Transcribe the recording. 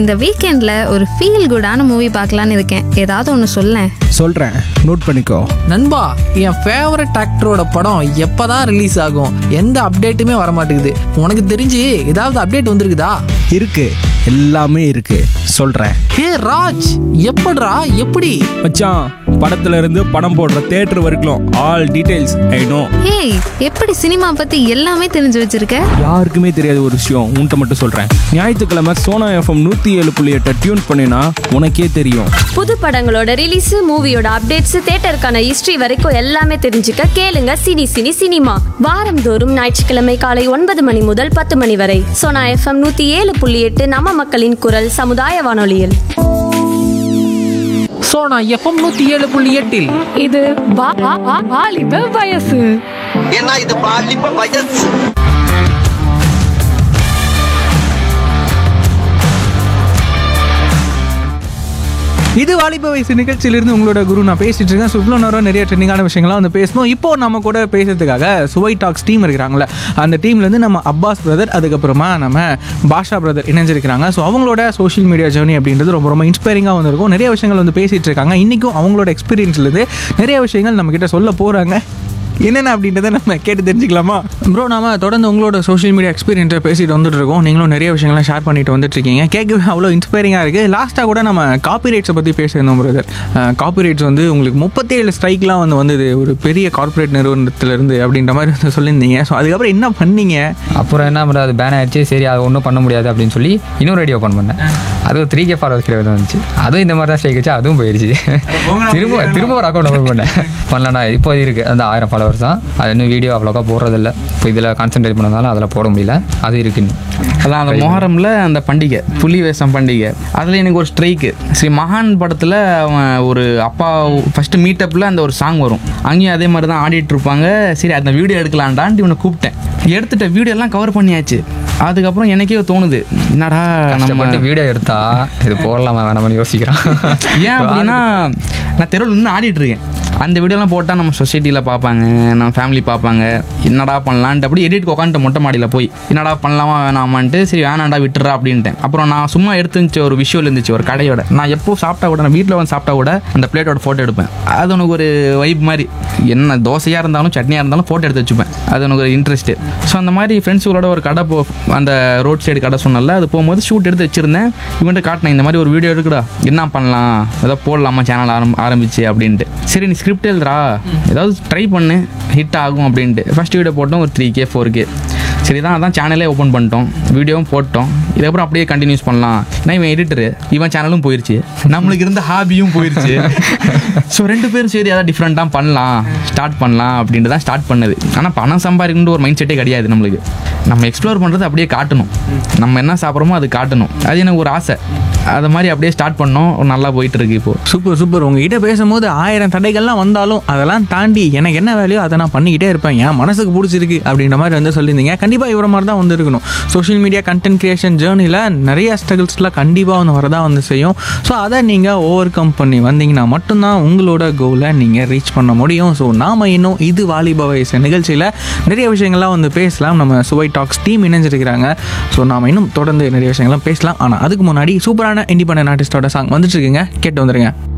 இந்த வீக்கெண்டில் ஒரு ஃபீல் குடான மூவி பார்க்கலான்னு இருக்கேன் ஏதாவது ஒன்று சொல்லேன் சொல்கிறேன் நோட் பண்ணிக்கோ நண்பா என் ஃபேவரட் ஆக்டரோட படம் எப்பதான் ரிலீஸ் ஆகும் எந்த அப்டேட்டுமே வர மாட்டேங்குது உனக்கு தெரிஞ்சு ஏதாவது அப்டேட் வந்திருக்குதா இருக்கு எல்லாமே இருக்கு சொல்கிறேன் ஹே ராஜ் எப்படிடா எப்படி மச்சான் படத்துல இருந்து படம் போடுற தேட்டர் வரைக்கும் ஆல் டீடைல்ஸ் ஐ நோ ஏய் எப்படி சினிமா பற்றி எல்லாமே தெரிஞ்சு வச்சிருக்க யாருக்குமே தெரியாத ஒரு விஷயம் உன்கிட்ட மட்டும் சொல்கிறேன் ஞாயிற்றுக்கிழமை சோனா எஃப்எம் நூற்றி ஏழு புள்ளி எட்டை டியூன் பண்ணினா உனக்கே தெரியும் புது படங்களோட ரிலீஸ் மூவியோட அப்டேட்ஸ் தேட்டருக்கான ஹிஸ்டரி வரைக்கும் எல்லாமே தெரிஞ்சுக்க கேளுங்க சினி சினி சினிமா வாரந்தோறும் ஞாயிற்றுக்கிழமை காலை ஒன்பது மணி முதல் பத்து மணி வரை சோனா எஃப்எம் நூத்தி ஏழு புள்ளி எட்டு நம்ம மக்களின் குரல் சமுதாய வானொலியில் ஸோ நான் எஃப்எம் நூற்றி ஏழு புள்ளி எட்டில் இது வா- வா- வா- வாலிப வயசு ஏன்னா இது பாலிப்ப வயசு இது வாலிப வயசு நிகழ்ச்சியிலிருந்து உங்களோட குரு நான் பேசிட்டு இருக்கேன் ஸோ இவ்வளோ நேரம் நிறைய ட்ரெண்டிங்கான விஷயங்கள்லாம் வந்து பேசணும் இப்போ நம்ம கூட பேசுறதுக்காக சுவை டாக்ஸ் டீம் இருக்கிறாங்களே அந்த டீம்லேருந்து நம்ம அப்பாஸ் பிரதர் அதுக்கப்புறமா நம்ம பாஷா பிரதர் இணைஞ்சிருக்கிறாங்க ஸோ அவங்களோட சோஷியல் மீடியா ஜேர்னி அப்படின்றது ரொம்ப ரொம்ப இன்ஸ்பைரிங்காக வந்திருக்கும் நிறைய விஷயங்கள் வந்து பேசிட்டு இருக்காங்க இன்றைக்கும் அவங்களோட எக்ஸ்பீரியன்ஸ்லேருந்து நிறைய விஷயங்கள் நம்ம கிட்ட சொல்ல போகிறாங்க என்னென்ன அப்படின்றத நம்ம கேட்டு தெரிஞ்சுக்கலாமா ப்ரோ நாம தொடர்ந்து உங்களோட சோஷியல் மீடியா எக்ஸ்பீரியன்ஸை பேசிட்டு வந்துட்டு இருக்கோம் நீங்களும் நிறைய விஷயங்கள்லாம் ஷேர் பண்ணிட்டு வந்துட்டு இருக்கீங்க கேட்கவே அவ்வளோ இன்ஸ்பைரிங்காக இருக்குது லாஸ்ட்டாக கூட நம்ம காப்பி ரைட்ஸை பற்றி பேசியிருந்தோம் பிரதர் காப்பி ரைட்ஸ் வந்து உங்களுக்கு முப்பத்தேழு ஸ்ட்ரைக்லாம் வந்து வந்தது ஒரு பெரிய கார்ப்பரேட் நிறுவனத்திலேருந்து அப்படின்ற மாதிரி வந்து சொல்லியிருந்தீங்க ஸோ அதுக்கப்புறம் என்ன பண்ணீங்க அப்புறம் என்ன பண்ணுறது அது பேன் ஆயிடுச்சு சரி அது ஒன்றும் பண்ண முடியாது அப்படின்னு சொல்லி இன்னொரு ஐடியா ஓப்பன் பண்ணேன் அது த்ரீ கே ஃபாலோவர்ஸ் கிட்ட வந்துச்சு அதுவும் இந்த மாதிரி தான் ஸ்ட்ரைக் வச்சு அதுவும் போயிடுச்சு திரும்ப திரும்ப ஒரு அக்கௌண்ட் ஓப்பன் பண்ணேன் பண்ணலண்ணா இப்போ இருக்குது அந்த ஆயிரம் ஃபாலோவர்ஸ் தான் அது இன்னும் வீடியோ அவ்வளோக்கா போடுறதில்ல இப்போ இதில் கான்சென்ட்ரேட் பண்ணதால அதில் போட முடியல அது இருக்குன்னு அதான் அந்த மொஹரம்ல அந்த பண்டிகை புலி வேஷம் பண்டிகை அதில் எனக்கு ஒரு ஸ்ட்ரைக்கு ஸ்ரீ மகான் படத்தில் அவன் ஒரு அப்பா ஃபஸ்ட்டு மீட்டப்பில் அந்த ஒரு சாங் வரும் அங்கேயும் அதே மாதிரி தான் ஆடிட்டு இருப்பாங்க சரி அந்த வீடியோ எடுக்கலான்டான்ட்டு இவனை கூப்பிட்டேன் எடுத்துட்ட வீடியோ எல்லாம் கவர் பண்ணியாச்சு அதுக்கப்புறம் எனக்கே தோணுது என்னடா நம்ம கஷ்டப்பட்டு வீடியோ எடுத்தா இது போடலாமா வேணாமான்னு யோசிக்கிறான் ஏன் அப்படின்னா நான் தெருவில் நின்று ஆடிட்டு இருக்கேன் அந்த வீடியோலாம் போட்டால் நம்ம சொசைட்டியில் பார்ப்பாங்க நம்ம ஃபேமிலி பார்ப்பாங்க என்னடா பண்ணலான்ட்டு அப்படி எடிட் உட்காந்துட்டு மொட்டை மாடியில் போய் என்னடா பண்ணலாமா வேணாமான்ட்டு சரி வேணாண்டா விட்டுறா அப்படின்ட்டேன் அப்புறம் நான் சும்மா எடுத்து இருந்துச்சு ஒரு விஷுவல் இருந்துச்சு ஒரு கடையோட நான் எப்போ சாப்பிட்டா கூட நான் வீட்டில் வந்து சாப்பிட்டா கூட அந்த பிளேட்டோட ஃபோட்டோ எடுப்பேன் அது உனக்கு ஒரு வைப் மாதிரி என்ன தோசையாக இருந்தாலும் சட்னியாக இருந்தாலும் ஃபோட்டோ எடுத்து வச்சுப்பேன் அது எனக்கு ஒரு இன்ட்ரெஸ்ட்டு ஸோ அந்த மாதிரி ஃப்ரெண்ட்ஸுகளோட ஒரு கடை போ அந்த ரோட் சைடு கடை சொன்னல அது போகும்போது ஷூட் எடுத்து வச்சிருந்தேன் இவன்ட்டு காட்டினேன் இந்த மாதிரி ஒரு வீடியோ எடுக்குடா என்ன பண்ணலாம் ஏதோ போடலாமா சேனல் ஆரம் ஆரம்பிச்சு அப்படின்ட்டு சரி நீ ஸ்கிரிப்ட் எழுதுறா ஏதாவது ட்ரை பண்ணு ஹிட் ஆகும் அப்படின்ட்டு ஃபஸ்ட் வீடியோ போட்டோம் ஒரு த்ரீ கே ஃபோர் கே சரி தான் அதான் சேனலே ஓப்பன் பண்ணிட்டோம் வீடியோவும் போட்டோம் இதுக்கப்புறம் அப்படியே கண்டினியூஸ் பண்ணலாம் ஏன்னா இவன் எடிட்டரு இவன் சேனலும் போயிருச்சு நம்மளுக்கு இருந்த ஹாபியும் போயிருச்சு ஸோ ரெண்டு பேரும் சரி ஏதாவது டிஃப்ரெண்ட்டாக பண்ணலாம் ஸ்டார்ட் பண்ணலாம் அப்படின்ட்டு தான் ஸ்டார்ட் பண்ணது ஆனால் பணம் சம்பாதிக்கணுன்ற ஒரு மைண்ட் செட்டே கிடையாது நம்மளுக்கு நம்ம எக்ஸ்ப்ளோர் பண்ணுறது அப்படியே காட்டணும் நம்ம என்ன சாப்பிட்றோமோ அது காட்டணும் அது எனக்கு ஒரு ஆசை அது மாதிரி அப்படியே ஸ்டார்ட் பண்ணோம் நல்லா போயிட்டு இருக்கு இப்போ சூப்பர் சூப்பர் உங்ககிட்ட பேசும்போது ஆயிரம் தடைகள்லாம் வந்தாலும் அதெல்லாம் தாண்டி எனக்கு என்ன வேலையோ அதை நான் பண்ணிக்கிட்டே இருப்பேன் என் மனசுக்கு பிடிச்சிருக்கு அப்படின்ற மாதிரி வந்து சொல்லியிருந்தீங்க கண்டிப்பாக இவர மாதிரி தான் வந்து இருக்கணும் சோஷியல் மீடியா கண்டென்ட் கிரியேஷன் ஜேர்னியில் நிறைய ஸ்ட்ரகிள்ஸ்லாம் கண்டிப்பாக வந்து வரதான் வந்து செய்யும் ஸோ அதை நீங்கள் ஓவர் கம் பண்ணி வந்தீங்கன்னா மட்டும்தான் உங்களோட கோலை நீங்கள் ரீச் பண்ண முடியும் ஸோ நாம இன்னும் இது வாலிப வயசு நிகழ்ச்சியில் நிறைய விஷயங்கள்லாம் வந்து பேசலாம் நம்ம சுவை டாக்ஸ் டீம் இணைஞ்சிருக்கிறாங்க ஸோ நாம இன்னும் தொடர்ந்து நிறைய விஷயங்கள்லாம் பேசலாம் ஆனால் அதுக்கு முன்னாடி சூப்பரான இண்டிபெண்டன்ட் ஆர்டிஸ்டோட சாங் வந்துட்டு இருக்குங்க கேட்டு வந்துருங்க